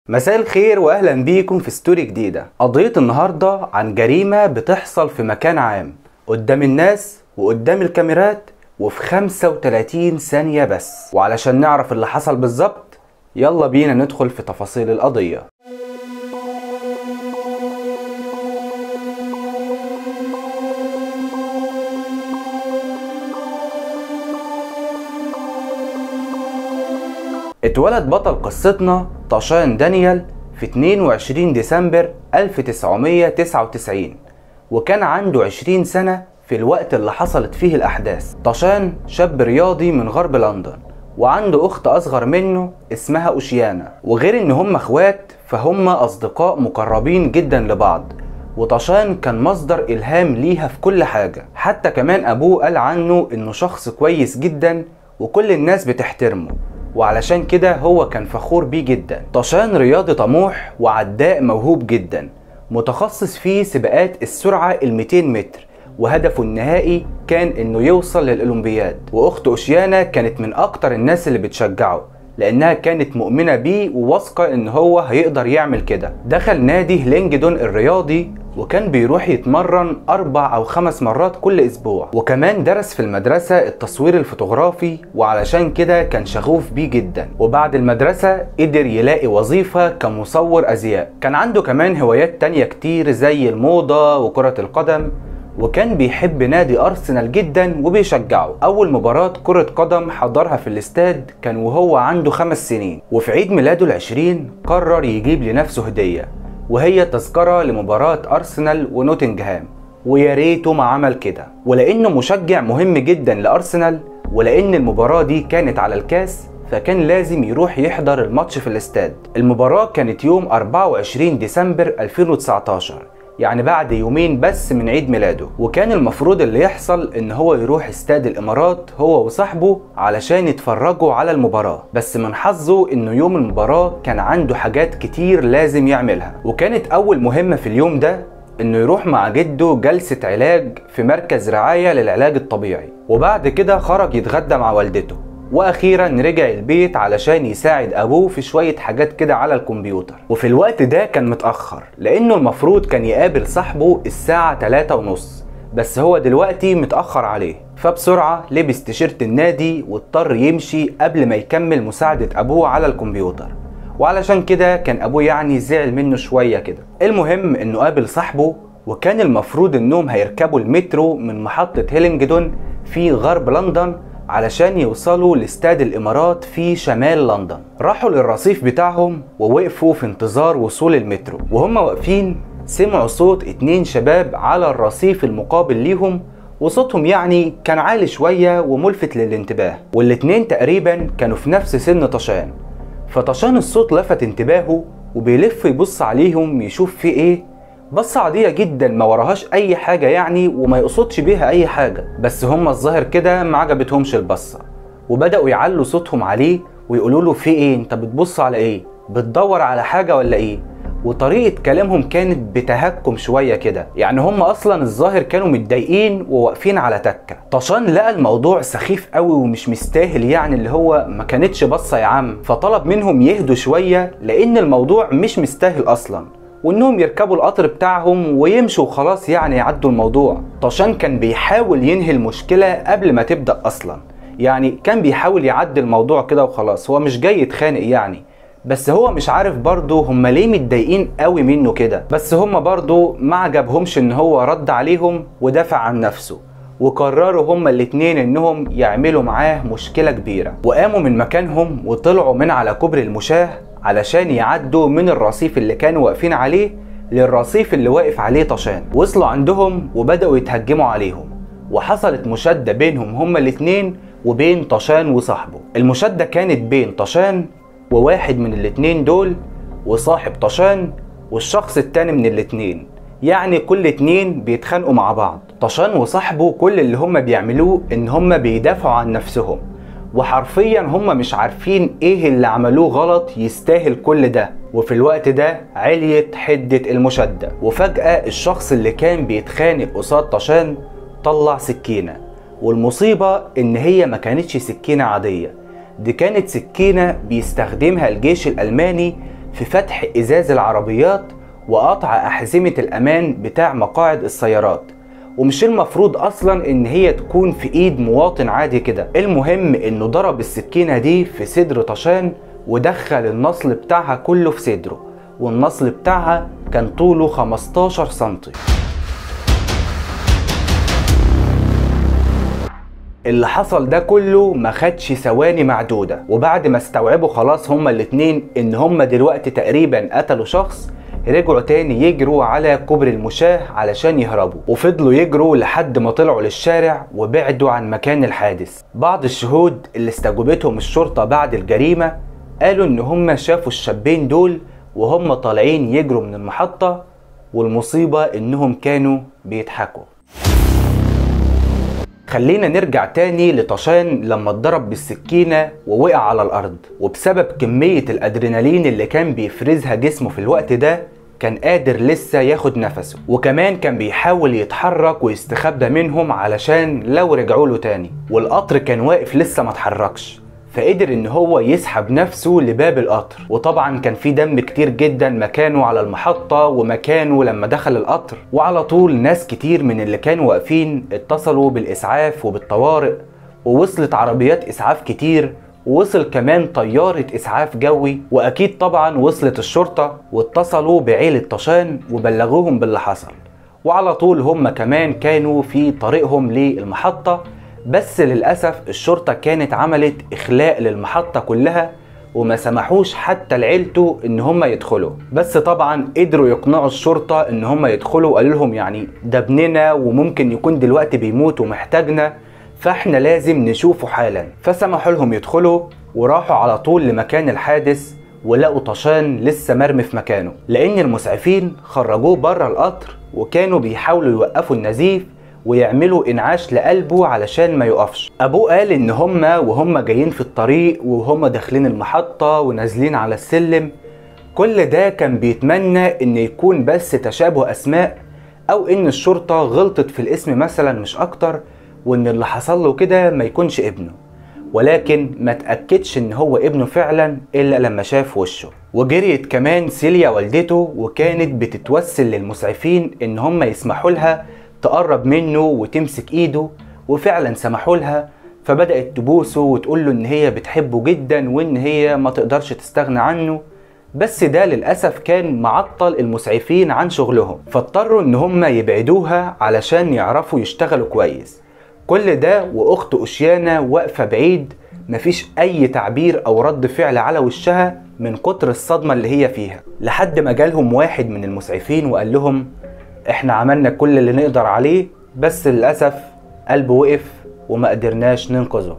مساء الخير واهلا بيكم في ستوري جديدة قضية النهاردة عن جريمة بتحصل في مكان عام قدام الناس وقدام الكاميرات وفي 35 ثانية بس وعلشان نعرف اللي حصل بالظبط يلا بينا ندخل في تفاصيل القضية اتولد بطل قصتنا طشان دانيال في 22 ديسمبر 1999 وكان عنده 20 سنة في الوقت اللي حصلت فيه الأحداث طشان شاب رياضي من غرب لندن وعنده أخت أصغر منه اسمها أوشيانا وغير إن هم إخوات فهم أصدقاء مقربين جدا لبعض وطشان كان مصدر إلهام ليها في كل حاجة حتى كمان أبوه قال عنه إنه شخص كويس جدا وكل الناس بتحترمه وعلشان كده هو كان فخور بيه جدا طشان رياضي طموح وعداء موهوب جدا متخصص في سباقات السرعة ال 200 متر وهدفه النهائي كان انه يوصل للاولمبياد واخت اوشيانا كانت من اكتر الناس اللي بتشجعه لانها كانت مؤمنة بيه وواثقة ان هو هيقدر يعمل كده دخل نادي لينجدون الرياضي وكان بيروح يتمرن أربع أو خمس مرات كل أسبوع وكمان درس في المدرسة التصوير الفوتوغرافي وعلشان كده كان شغوف بيه جدا وبعد المدرسة قدر يلاقي وظيفة كمصور أزياء كان عنده كمان هوايات تانية كتير زي الموضة وكرة القدم وكان بيحب نادي أرسنال جدا وبيشجعه أول مباراة كرة قدم حضرها في الاستاد كان وهو عنده خمس سنين وفي عيد ميلاده العشرين قرر يجيب لنفسه هدية وهي تذكرة لمباراة أرسنال ونوتنجهام ويا ريته ما عمل كده ولأنه مشجع مهم جدا لأرسنال ولأن المباراة دي كانت على الكاس فكان لازم يروح يحضر الماتش في الاستاد المباراة كانت يوم 24 ديسمبر 2019 يعني بعد يومين بس من عيد ميلاده وكان المفروض اللي يحصل ان هو يروح استاد الامارات هو وصاحبه علشان يتفرجوا على المباراة بس من حظه انه يوم المباراة كان عنده حاجات كتير لازم يعملها وكانت اول مهمة في اليوم ده انه يروح مع جده جلسة علاج في مركز رعاية للعلاج الطبيعي وبعد كده خرج يتغدى مع والدته واخيرا رجع البيت علشان يساعد ابوه في شويه حاجات كده على الكمبيوتر وفي الوقت ده كان متاخر لانه المفروض كان يقابل صاحبه الساعه 3 ونص بس هو دلوقتي متاخر عليه فبسرعه لبس تيشيرت النادي واضطر يمشي قبل ما يكمل مساعده ابوه على الكمبيوتر وعلشان كده كان ابوه يعني زعل منه شويه كده المهم انه قابل صاحبه وكان المفروض انهم هيركبوا المترو من محطه هيلينجدون في غرب لندن علشان يوصلوا لاستاد الامارات في شمال لندن راحوا للرصيف بتاعهم ووقفوا في انتظار وصول المترو وهم واقفين سمعوا صوت اتنين شباب على الرصيف المقابل ليهم وصوتهم يعني كان عالي شوية وملفت للانتباه والاتنين تقريبا كانوا في نفس سن طشان فطشان الصوت لفت انتباهه وبيلف يبص عليهم يشوف في ايه بصة عادية جدا ما وراهاش أي حاجة يعني وما يقصدش بيها أي حاجة بس هما الظاهر كده ما عجبتهمش البصة وبدأوا يعلوا صوتهم عليه ويقولوا له في إيه أنت بتبص على إيه بتدور على حاجة ولا إيه وطريقة كلامهم كانت بتهكم شوية كده يعني هم أصلا الظاهر كانوا متضايقين وواقفين على تكة طشان لقى الموضوع سخيف قوي ومش مستاهل يعني اللي هو ما كانتش بصة يا عم فطلب منهم يهدوا شوية لأن الموضوع مش مستاهل أصلا وانهم يركبوا القطر بتاعهم ويمشوا خلاص يعني يعدوا الموضوع طشان كان بيحاول ينهي المشكلة قبل ما تبدأ أصلا يعني كان بيحاول يعدي الموضوع كده وخلاص هو مش جاي يتخانق يعني بس هو مش عارف برضه هم ليه متضايقين قوي منه كده بس هم برضه ما عجبهمش ان هو رد عليهم ودافع عن نفسه وقرروا هما الاتنين انهم يعملوا معاه مشكلة كبيرة وقاموا من مكانهم وطلعوا من على كوبري المشاه علشان يعدوا من الرصيف اللي كانوا واقفين عليه للرصيف اللي واقف عليه طشان وصلوا عندهم وبدأوا يتهجموا عليهم وحصلت مشادة بينهم هما الاتنين وبين طشان وصاحبه المشادة كانت بين طشان وواحد من الاتنين دول وصاحب طشان والشخص التاني من الاتنين يعني كل اتنين بيتخانقوا مع بعض طشان وصاحبه كل اللي هما بيعملوه ان هما بيدافعوا عن نفسهم وحرفيا هم مش عارفين ايه اللي عملوه غلط يستاهل كل ده وفي الوقت ده عليت حدة المشدة وفجأة الشخص اللي كان بيتخانق قصاد طشان طلع سكينة والمصيبة ان هي ما كانتش سكينة عادية دي كانت سكينة بيستخدمها الجيش الألماني في فتح ازاز العربيات وقطع احزمة الامان بتاع مقاعد السيارات ومش المفروض اصلا ان هي تكون في ايد مواطن عادي كده المهم انه ضرب السكينة دي في صدر طشان ودخل النصل بتاعها كله في صدره والنصل بتاعها كان طوله 15 سنتي اللي حصل ده كله ما خدش ثواني معدودة وبعد ما استوعبوا خلاص هما الاتنين ان هما دلوقتي تقريبا قتلوا شخص رجعوا تاني يجروا على كوبر المشاة علشان يهربوا وفضلوا يجروا لحد ما طلعوا للشارع وبعدوا عن مكان الحادث بعض الشهود اللي استجوبتهم الشرطة بعد الجريمة قالوا ان هما شافوا الشابين دول وهم طالعين يجروا من المحطة والمصيبة انهم كانوا بيضحكوا خلينا نرجع تاني لطشان لما اتضرب بالسكينة ووقع على الأرض وبسبب كمية الأدرينالين اللي كان بيفرزها جسمه في الوقت ده كان قادر لسه ياخد نفسه وكمان كان بيحاول يتحرك ويستخبى منهم علشان لو رجعوا له تاني والقطر كان واقف لسه ما اتحركش فقدر ان هو يسحب نفسه لباب القطر وطبعا كان في دم كتير جدا مكانه على المحطة ومكانه لما دخل القطر وعلى طول ناس كتير من اللي كانوا واقفين اتصلوا بالاسعاف وبالطوارئ ووصلت عربيات اسعاف كتير ووصل كمان طيارة إسعاف جوي وأكيد طبعا وصلت الشرطة واتصلوا بعيلة طشان وبلغوهم باللي حصل وعلى طول هم كمان كانوا في طريقهم للمحطة بس للأسف الشرطة كانت عملت إخلاء للمحطة كلها وما سمحوش حتى لعيلته ان هم يدخلوا بس طبعا قدروا يقنعوا الشرطة ان هم يدخلوا وقالوا لهم يعني ده ابننا وممكن يكون دلوقتي بيموت ومحتاجنا فاحنا لازم نشوفه حالا فسمحوا لهم يدخلوا وراحوا على طول لمكان الحادث ولقوا طشان لسه مرمي في مكانه لان المسعفين خرجوه بره القطر وكانوا بيحاولوا يوقفوا النزيف ويعملوا انعاش لقلبه علشان ما يقفش ابوه قال ان هما وهم جايين في الطريق وهم داخلين المحطة ونازلين على السلم كل ده كان بيتمنى ان يكون بس تشابه اسماء او ان الشرطة غلطت في الاسم مثلا مش اكتر وان اللي حصل له كده ما يكونش ابنه ولكن ما تأكدش ان هو ابنه فعلا الا لما شاف وشه وجريت كمان سيليا والدته وكانت بتتوسل للمسعفين ان هم يسمحوا لها تقرب منه وتمسك ايده وفعلا سمحوا لها فبدأت تبوسه وتقول له ان هي بتحبه جدا وان هي ما تقدرش تستغنى عنه بس ده للأسف كان معطل المسعفين عن شغلهم فاضطروا ان هم يبعدوها علشان يعرفوا يشتغلوا كويس كل ده واخت اوشيانا واقفة بعيد مفيش اي تعبير او رد فعل على وشها من كتر الصدمة اللي هي فيها لحد ما جالهم واحد من المسعفين وقال لهم احنا عملنا كل اللي نقدر عليه بس للأسف قلبه وقف وما قدرناش ننقذه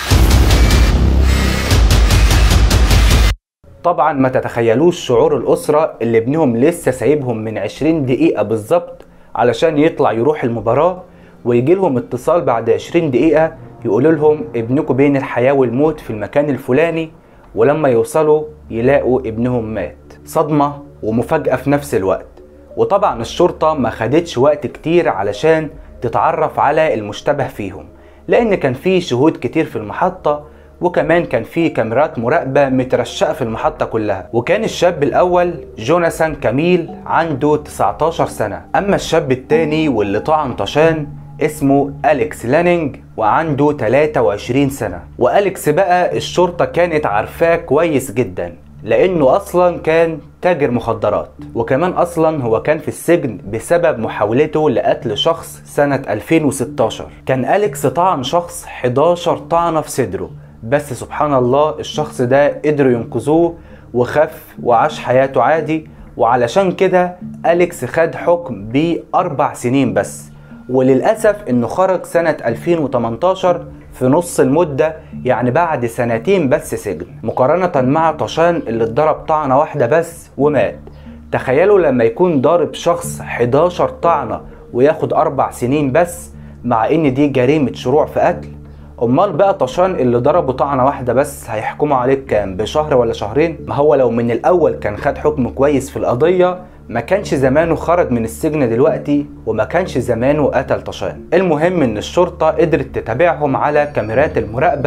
طبعا ما تتخيلوش شعور الأسرة اللي ابنهم لسه سايبهم من 20 دقيقة بالظبط علشان يطلع يروح المباراة ويجي لهم اتصال بعد 20 دقيقة يقولوا لهم ابنكم بين الحياة والموت في المكان الفلاني ولما يوصلوا يلاقوا ابنهم مات صدمة ومفاجأة في نفس الوقت وطبعا الشرطة ما خدتش وقت كتير علشان تتعرف على المشتبه فيهم لأن كان في شهود كتير في المحطة وكمان كان في كاميرات مراقبة مترشقة في المحطة كلها وكان الشاب الأول جوناثان كاميل عنده 19 سنة أما الشاب التاني واللي طعن طشان اسمه أليكس لانينج وعنده 23 سنة وأليكس بقى الشرطة كانت عارفاه كويس جدا لانه اصلا كان تاجر مخدرات وكمان اصلا هو كان في السجن بسبب محاولته لقتل شخص سنة 2016 كان أليكس طعن شخص 11 طعنة في صدره بس سبحان الله الشخص ده قدروا ينقذوه وخف وعاش حياته عادي وعلشان كده أليكس خد حكم بأربع سنين بس وللأسف إنه خرج سنة 2018 في نص المدة يعني بعد سنتين بس سجن مقارنة مع طشان اللي اتضرب طعنة واحدة بس ومات تخيلوا لما يكون ضارب شخص 11 طعنة وياخد أربع سنين بس مع إن دي جريمة شروع في قتل امال بقى طشان اللي ضربه طعنه واحده بس هيحكموا عليك كام بشهر ولا شهرين ما هو لو من الاول كان خد حكم كويس في القضيه ما كانش زمانه خرج من السجن دلوقتي وما كانش زمانه قتل طشان المهم ان الشرطه قدرت تتابعهم على كاميرات المراقبه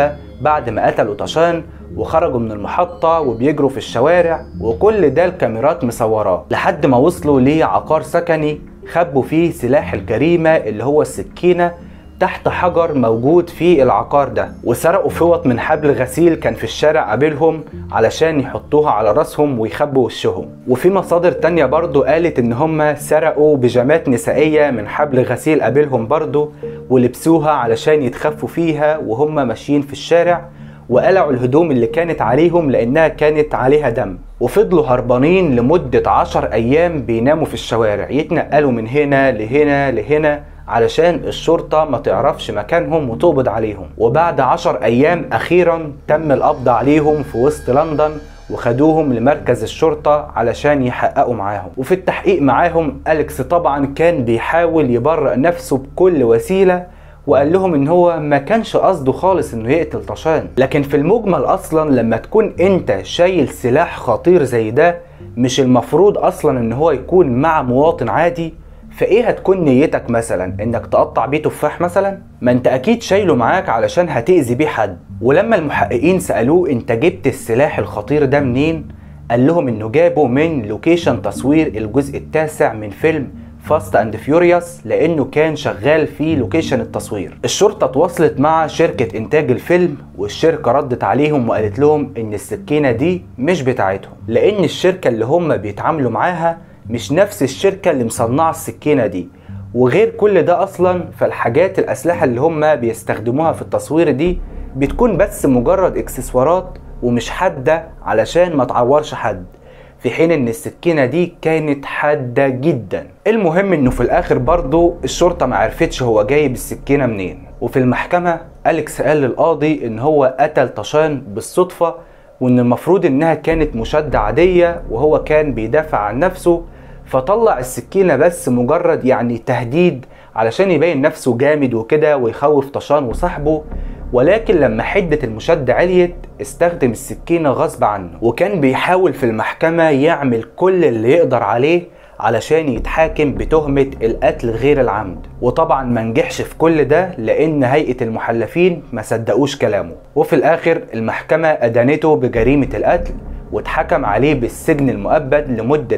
بعد ما قتلوا طشان وخرجوا من المحطة وبيجروا في الشوارع وكل ده الكاميرات مصوراه لحد ما وصلوا لعقار سكني خبوا فيه سلاح الجريمة اللي هو السكينة تحت حجر موجود في العقار ده وسرقوا فوط من حبل غسيل كان في الشارع قابلهم علشان يحطوها على راسهم ويخبوا وشهم وفي مصادر تانية برضو قالت ان هم سرقوا بيجامات نسائية من حبل غسيل قابلهم برضو ولبسوها علشان يتخفوا فيها وهم ماشيين في الشارع وقلعوا الهدوم اللي كانت عليهم لانها كانت عليها دم وفضلوا هربانين لمدة عشر ايام بيناموا في الشوارع يتنقلوا من هنا لهنا لهنا علشان الشرطة ما تعرفش مكانهم وتقبض عليهم وبعد عشر أيام أخيرا تم القبض عليهم في وسط لندن وخدوهم لمركز الشرطة علشان يحققوا معاهم وفي التحقيق معاهم أليكس طبعا كان بيحاول يبرئ نفسه بكل وسيلة وقال لهم ان هو ما كانش قصده خالص انه يقتل طشان لكن في المجمل اصلا لما تكون انت شايل سلاح خطير زي ده مش المفروض اصلا ان هو يكون مع مواطن عادي فايه هتكون نيتك مثلا انك تقطع بيه تفاح مثلا ما انت اكيد شايله معاك علشان هتأذي بيه حد ولما المحققين سألوه انت جبت السلاح الخطير ده منين قال لهم انه جابه من لوكيشن تصوير الجزء التاسع من فيلم فاست اند فيوريوس لانه كان شغال في لوكيشن التصوير الشرطه تواصلت مع شركه انتاج الفيلم والشركه ردت عليهم وقالت لهم ان السكينه دي مش بتاعتهم لان الشركه اللي هم بيتعاملوا معاها مش نفس الشركة اللي مصنعة السكينة دي وغير كل ده أصلا فالحاجات الأسلحة اللي هم بيستخدموها في التصوير دي بتكون بس مجرد اكسسوارات ومش حادة علشان ما تعورش حد في حين ان السكينة دي كانت حادة جدا المهم انه في الاخر برضو الشرطة ما عرفتش هو جايب السكينة منين وفي المحكمة أليكس قال للقاضي ان هو قتل طشان بالصدفة وان المفروض انها كانت مشادة عادية وهو كان بيدافع عن نفسه فطلع السكينة بس مجرد يعني تهديد علشان يبين نفسه جامد وكده ويخوف طشان وصاحبه ولكن لما حدة المشادة عليت استخدم السكينة غصب عنه وكان بيحاول في المحكمة يعمل كل اللي يقدر عليه علشان يتحاكم بتهمة القتل غير العمد وطبعا ما نجحش في كل ده لان هيئة المحلفين ما صدقوش كلامه وفي الاخر المحكمة ادانته بجريمة القتل واتحكم عليه بالسجن المؤبد لمدة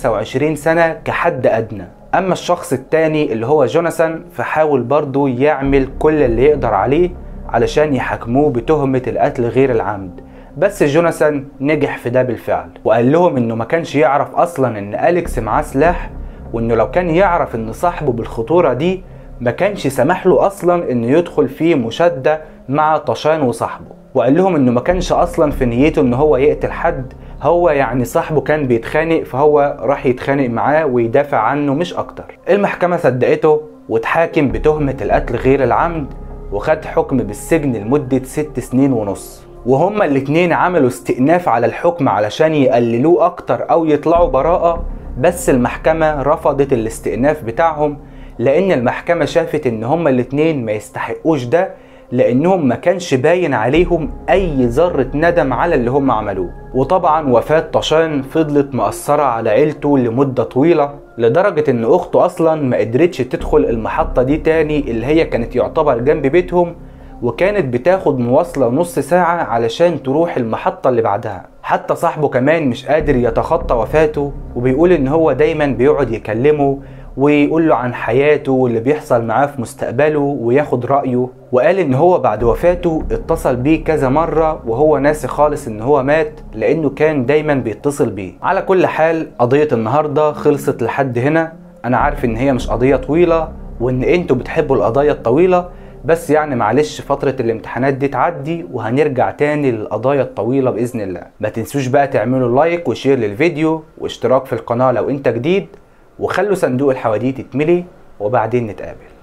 25 سنة كحد أدنى أما الشخص التاني اللي هو جوناثان فحاول برضه يعمل كل اللي يقدر عليه علشان يحاكموه بتهمة القتل غير العمد بس جوناثان نجح في ده بالفعل وقال لهم انه ما كانش يعرف اصلا ان اليكس معاه سلاح وانه لو كان يعرف ان صاحبه بالخطورة دي ما كانش سمح له اصلا انه يدخل في مشادة مع طشان وصاحبه وقال لهم انه ما كانش اصلا في نيته ان هو يقتل حد هو يعني صاحبه كان بيتخانق فهو راح يتخانق معاه ويدافع عنه مش اكتر المحكمة صدقته واتحاكم بتهمة القتل غير العمد وخد حكم بالسجن لمدة ست سنين ونص وهما الاتنين عملوا استئناف على الحكم علشان يقللوه اكتر او يطلعوا براءة بس المحكمة رفضت الاستئناف بتاعهم لان المحكمة شافت ان هما الاتنين ما يستحقوش ده لانهم ما كانش باين عليهم اي ذرة ندم على اللي هم عملوه وطبعا وفاة طشان فضلت مأثرة على عيلته لمدة طويلة لدرجة ان اخته اصلا ما قدرتش تدخل المحطة دي تاني اللي هي كانت يعتبر جنب بيتهم وكانت بتاخد مواصلة نص ساعة علشان تروح المحطة اللي بعدها حتى صاحبه كمان مش قادر يتخطى وفاته وبيقول ان هو دايما بيقعد يكلمه ويقول له عن حياته واللي بيحصل معاه في مستقبله وياخد رأيه وقال ان هو بعد وفاته اتصل بيه كذا مرة وهو ناسي خالص ان هو مات لانه كان دايما بيتصل بيه على كل حال قضية النهاردة خلصت لحد هنا انا عارف ان هي مش قضية طويلة وان انتوا بتحبوا القضايا الطويلة بس يعني معلش فترة الامتحانات دي تعدي وهنرجع تاني للقضايا الطويلة بإذن الله ما تنسوش بقى تعملوا لايك وشير للفيديو واشتراك في القناة لو انت جديد وخلوا صندوق الحواديت يتملي وبعدين نتقابل